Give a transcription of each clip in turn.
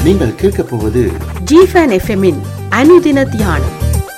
நீங்கள் கேட்கப் போவது ஜிஃபன் எஃப்எம்மின் அனுதின தியானம்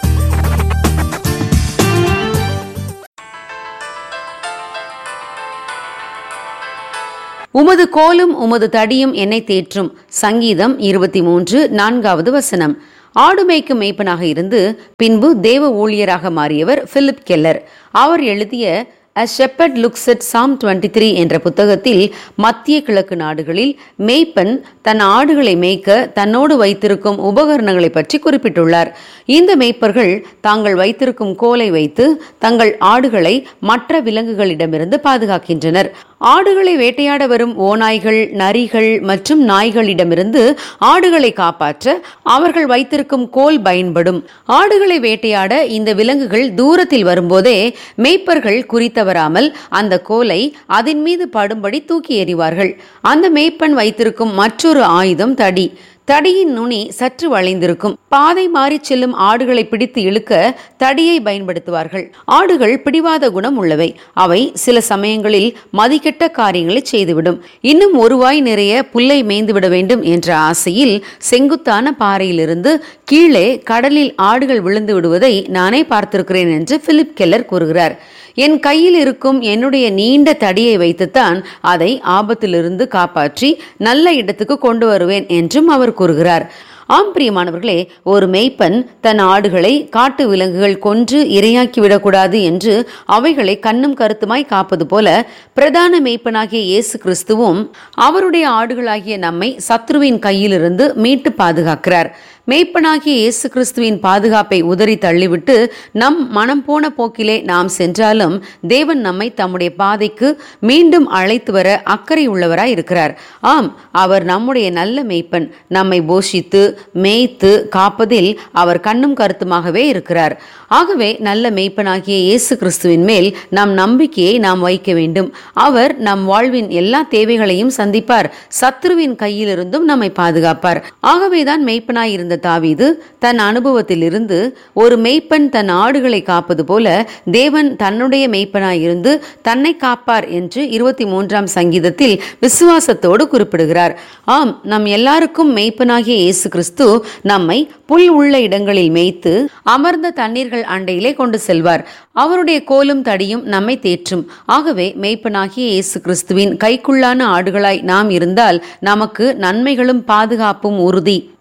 உமது கோலும் உமது தடியும் என்னை தேற்றும் சங்கீதம் இருபத்தி மூன்று நான்காவது வசனம் ஆடு மேய்க்கும் மேய்ப்பனாக இருந்து பின்பு தேவ ஊழியராக மாறியவர் பிலிப் கெல்லர் அவர் எழுதிய a shepherd looks at psalm twenty three என்ற புத்தகத்தில் மத்திய கிழக்கு நாடுகளில் மேய்ப்பன் தன் ஆடுகளை மேய்க்க தன்னோடு வைத்திருக்கும் உபகரணங்களை பற்றி குறிப்பிட்டுள்ளார் இந்த மேய்ப்பர்கள் தாங்கள் வைத்திருக்கும் கோலை வைத்து தங்கள் ஆடுகளை மற்ற விலங்குகளிடமிருந்து பாதுகாக்கின்றனர் ஆடுகளை வேட்டையாட வரும் ஓநாய்கள் நரிகள் மற்றும் நாய்களிடமிருந்து ஆடுகளை காப்பாற்ற அவர்கள் வைத்திருக்கும் கோல் பயன்படும் ஆடுகளை வேட்டையாட இந்த விலங்குகள் தூரத்தில் வரும்போதே மேய்ப்பர்கள் குறித்தவராமல் அந்த கோலை அதன் மீது படும்படி தூக்கி எறிவார்கள் அந்த மேய்ப்பன் வைத்திருக்கும் மற்றொரு ஆயுதம் தடி தடியின் நுனி சற்று வளைந்திருக்கும் பாதை மாறி செல்லும் ஆடுகளை பிடித்து இழுக்க தடியை பயன்படுத்துவார்கள் ஆடுகள் பிடிவாத குணம் உள்ளவை அவை சில சமயங்களில் மதிக்கெட்ட காரியங்களை செய்துவிடும் இன்னும் ஒரு வாய் நிறைய புல்லை மேய்ந்துவிட வேண்டும் என்ற ஆசையில் செங்குத்தான பாறையிலிருந்து கீழே கடலில் ஆடுகள் விழுந்து விடுவதை நானே பார்த்திருக்கிறேன் என்று பிலிப் கெல்லர் கூறுகிறார் என் கையில் இருக்கும் என்னுடைய நீண்ட தடியை வைத்துத்தான் அதை ஆபத்திலிருந்து காப்பாற்றி நல்ல இடத்துக்கு கொண்டு வருவேன் என்றும் அவர் கூறுகிறார் ஆம் பிரியமானவர்களே ஒரு மேய்ப்பன் தன் ஆடுகளை காட்டு விலங்குகள் கொன்று இரையாக்கி விடக்கூடாது என்று அவைகளை கண்ணும் கருத்துமாய் காப்பது போல பிரதான மேய்ப்பனாகிய இயேசு கிறிஸ்துவும் அவருடைய ஆடுகளாகிய நம்மை சத்ருவின் கையிலிருந்து மீட்டு பாதுகாக்கிறார் மேய்ப்பனாகிய இயேசு கிறிஸ்துவின் பாதுகாப்பை உதறி தள்ளிவிட்டு நம் மனம் போன போக்கிலே நாம் சென்றாலும் தேவன் நம்மை தம்முடைய பாதைக்கு மீண்டும் அழைத்து வர அக்கறை உள்ளவராய் இருக்கிறார் ஆம் அவர் நம்முடைய நல்ல மேய்ப்பன் நம்மை போஷித்து மேய்த்து காப்பதில் அவர் கண்ணும் கருத்துமாகவே இருக்கிறார் ஆகவே நல்ல மேய்ப்பனாகிய இயேசு கிறிஸ்துவின் மேல் நம் நம்பிக்கையை நாம் வைக்க வேண்டும் அவர் நம் வாழ்வின் எல்லா தேவைகளையும் சந்திப்பார் சத்ருவின் கையிலிருந்தும் நம்மை பாதுகாப்பார் ஆகவேதான் மேய்ப்பனாய் இருந்த தாவீது தன் அனுபவத்திலிருந்து ஒரு மேய்ப்பன் தன் ஆடுகளை காப்பது போல தேவன் தன்னுடைய மேய்ப்பனாய் இருந்து தன்னை காப்பார் என்று இருபத்தி மூன்றாம் சங்கீதத்தில் விசுவாசத்தோடு குறிப்பிடுகிறார் ஆம் நம் எல்லாருக்கும் மேய்ப்பனாகிய இயேசு கிறிஸ்து நம்மை புல் உள்ள இடங்களில் மேய்த்து அமர்ந்த தண்ணீர்கள் அண்டையிலே கொண்டு செல்வார் அவருடைய கோலும் தடியும் நம்மை தேற்றும் ஆகவே மேய்ப்பனாகிய இயேசு கிறிஸ்துவின் கைக்குள்ளான ஆடுகளாய் நாம் இருந்தால் நமக்கு நன்மைகளும் பாதுகாப்பும் உறுதி